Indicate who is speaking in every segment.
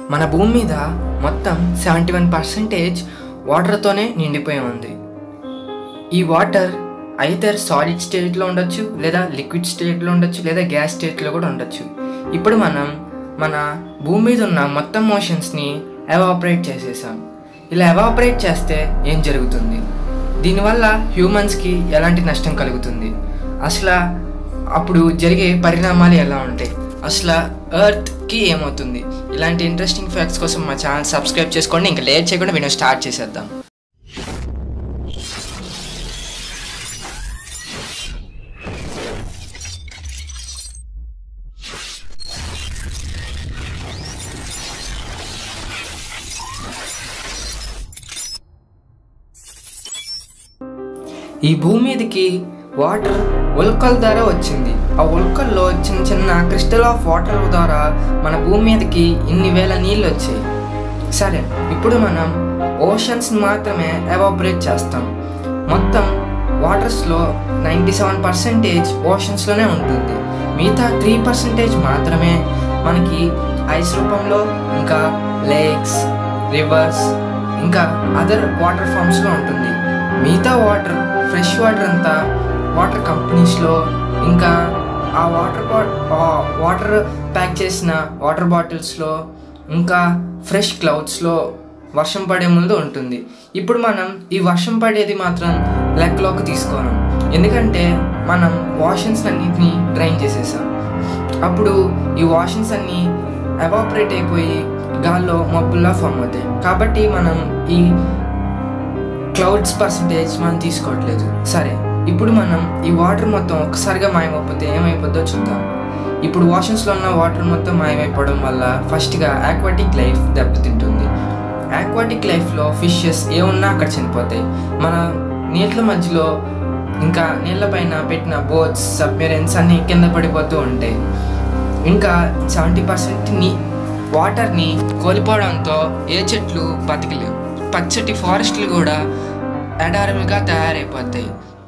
Speaker 1: మన భూమి మీద మొత్తం సెవెంటీ వన్ పర్సెంటేజ్ వాటర్తోనే నిండిపోయి ఉంది ఈ వాటర్ అయితే సాలిడ్ స్టేట్లో ఉండొచ్చు లేదా లిక్విడ్ స్టేట్లో ఉండొచ్చు లేదా గ్యాస్ స్టేట్లో కూడా ఉండొచ్చు ఇప్పుడు మనం మన భూమి మీద ఉన్న మొత్తం మోషన్స్ని ఎవాపరేట్ చేసేసాం ఇలా ఎవాపరేట్ చేస్తే ఏం జరుగుతుంది దీనివల్ల హ్యూమన్స్కి ఎలాంటి నష్టం కలుగుతుంది అసలు అప్పుడు జరిగే పరిణామాలు ఎలా ఉంటాయి అసలు ఎర్త్కి ఏమవుతుంది ఇలాంటి ఇంట్రెస్టింగ్ ఫ్యాక్ట్స్ కోసం మా ఛానల్ సబ్స్క్రైబ్ చేసుకోండి ఇంకా లేట్ చేయకుండా వీడియో స్టార్ట్ చేసేద్దాం ఈ భూమి మీదకి వాటర్ ఉల్కల ద్వారా వచ్చింది ఆ ఉల్కల్లో చిన్న చిన్న క్రిస్టల్ ఆఫ్ వాటర్ ద్వారా మన భూమి మీదకి ఇన్ని వేల నీళ్ళు వచ్చాయి సరే ఇప్పుడు మనం ఓషన్స్ మాత్రమే ఎవాపరేట్ చేస్తాం మొత్తం వాటర్స్లో నైంటీ సెవెన్ పర్సెంటేజ్ ఓషన్స్లోనే ఉంటుంది మిగతా త్రీ పర్సెంటేజ్ మాత్రమే మనకి ఐస్ రూపంలో ఇంకా లేక్స్ రివర్స్ ఇంకా అదర్ వాటర్ ఫామ్స్లో ఉంటుంది మిగతా వాటర్ ఫ్రెష్ వాటర్ అంతా వాటర్ కంపెనీస్లో ఇంకా ఆ వాటర్ బాట్ వాటర్ ప్యాక్ చేసిన వాటర్ బాటిల్స్లో ఇంకా ఫ్రెష్ క్లౌడ్స్లో వర్షం పడే ముందు ఉంటుంది ఇప్పుడు మనం ఈ వర్షం పడేది మాత్రం లెక్కలోకి తీసుకోను ఎందుకంటే మనం వాషన్స్ అన్నిటిని డ్రైన్ చేసేసాం అప్పుడు ఈ వాషన్స్ అన్నీ ఎవాపరేట్ అయిపోయి గాల్లో మబ్బుల్లా ఫామ్ అవుతాయి కాబట్టి మనం ఈ క్లౌడ్స్ పర్సంటేజ్ మనం తీసుకోవట్లేదు సరే ఇప్పుడు మనం ఈ వాటర్ మొత్తం ఒక్కసారిగా మాయమైపోతే ఏమైపోద్దో చూద్దాం ఇప్పుడు వాషన్స్లో ఉన్న వాటర్ మొత్తం మాయమైపోవడం వల్ల ఫస్ట్గా ఆక్వాటిక్ లైఫ్ దెబ్బతింటుంది ఆక్వాటిక్ లైఫ్లో ఫిషెస్ ఏ ఉన్నా అక్కడ చనిపోతాయి మన నీళ్ళ మధ్యలో ఇంకా నీళ్ళపైన పెట్టిన బోట్స్ సబ్మెరైన్స్ అన్నీ కింద పడిపోతూ ఉంటాయి ఇంకా సెవెంటీ పర్సెంట్ నీ వాటర్ని కోల్పోవడంతో ఏ చెట్లు బతికలేవు పచ్చటి ఫారెస్ట్లు కూడా ఎడారులుగా తయారైపోతాయి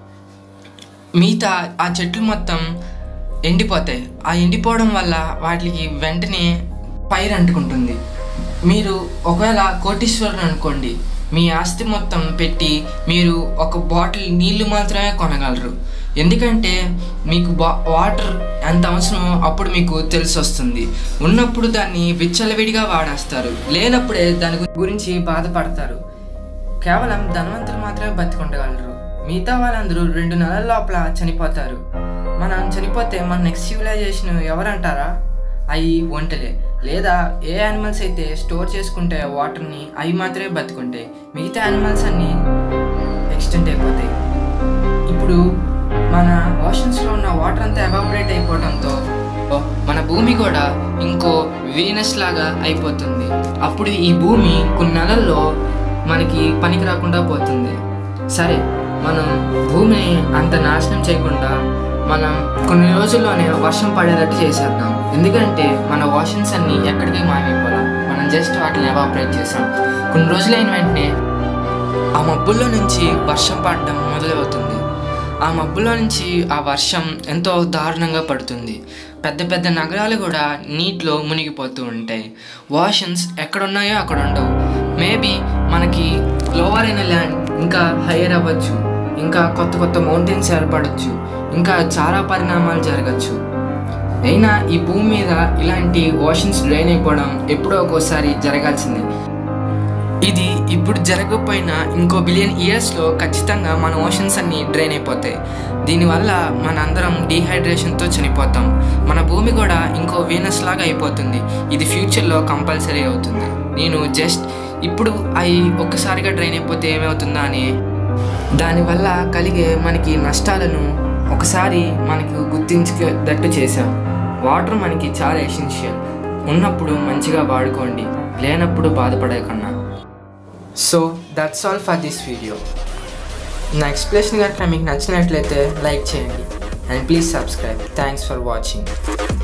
Speaker 1: మిగతా ఆ చెట్లు మొత్తం ఎండిపోతాయి ఆ ఎండిపోవడం వల్ల వాటికి వెంటనే పైరు అంటుకుంటుంది మీరు ఒకవేళ కోటీశ్వరుని అనుకోండి మీ ఆస్తి మొత్తం పెట్టి మీరు ఒక బాటిల్ నీళ్లు మాత్రమే కొనగలరు ఎందుకంటే మీకు బా వాటర్ ఎంత అవసరమో అప్పుడు మీకు తెలిసి వస్తుంది ఉన్నప్పుడు దాన్ని విచ్చలవిడిగా వాడేస్తారు లేనప్పుడే దాని గురించి బాధపడతారు కేవలం ధనవంతులు మాత్రమే బతికుండగలరు మిగతా వాళ్ళందరూ రెండు నెలల లోపల చనిపోతారు మనం చనిపోతే మన నెక్స్ట్ సివిలైజేషన్ ఎవరంటారా అవి ఒంటలే లేదా ఏ యానిమల్స్ అయితే స్టోర్ చేసుకుంటే వాటర్ని అవి మాత్రమే బతుకుంటాయి మిగతా యానిమల్స్ అన్నీ ఎక్స్టెంట్ అయిపోతాయి ఇప్పుడు మన ఓషన్స్లో ఉన్న వాటర్ అంతా ఎవాపరేట్ అయిపోవడంతో మన భూమి కూడా ఇంకో వీనస్ లాగా అయిపోతుంది అప్పుడు ఈ భూమి కొన్ని నెలల్లో మనకి పనికి రాకుండా పోతుంది సరే మనం భూమిని అంత నాశనం చేయకుండా మనం కొన్ని రోజుల్లోనే వర్షం పడేటట్టు చేసేద్దాం ఎందుకంటే మన వాషన్స్ అన్నీ ఎక్కడికి మాయమైపోవాలి మనం జస్ట్ వాటిని ఎవాపరేట్ చేసాం కొన్ని రోజులైన వెంటనే ఆ మబ్బుల్లో నుంచి వర్షం పడడం మొదలవుతుంది ఆ మబ్బులో నుంచి ఆ వర్షం ఎంతో దారుణంగా పడుతుంది పెద్ద పెద్ద నగరాలు కూడా నీటిలో మునిగిపోతూ ఉంటాయి వాషన్స్ ఎక్కడున్నాయో అక్కడ ఉండవు మేబీ మనకి లోవర్ అయిన ల్యాండ్ ఇంకా హయ్యర్ అవ్వచ్చు ఇంకా కొత్త కొత్త మౌంటైన్స్ ఏర్పడవచ్చు ఇంకా చాలా పరిణామాలు జరగచ్చు అయినా ఈ భూమి మీద ఇలాంటి ఓషన్స్ డ్రైన్ అయిపోవడం ఎప్పుడో ఒక్కోసారి జరగాల్సిందే ఇది ఇప్పుడు జరగకపోయినా ఇంకో బిలియన్ ఇయర్స్లో ఖచ్చితంగా మన ఓషన్స్ అన్నీ డ్రైన్ అయిపోతాయి దీనివల్ల మన అందరం డీహైడ్రేషన్తో చనిపోతాం మన భూమి కూడా ఇంకో వీనస్ లాగా అయిపోతుంది ఇది ఫ్యూచర్లో కంపల్సరీ అవుతుంది నేను జస్ట్ ఇప్పుడు అవి ఒక్కసారిగా డ్రైన్ అయిపోతే ఏమవుతుందా అని దానివల్ల కలిగే మనకి నష్టాలను ఒకసారి మనకు గుర్తించేటట్టు చేశాం వాటర్ మనకి చాలా ఎసెన్షియల్ ఉన్నప్పుడు మంచిగా వాడుకోండి లేనప్పుడు బాధపడే కన్నా so that's all for this video నా ఎక్స్ప్లెనేషన్ కనుక మీకు నచ్చినట్లయితే లైక్ చేయండి and please subscribe thanks for watching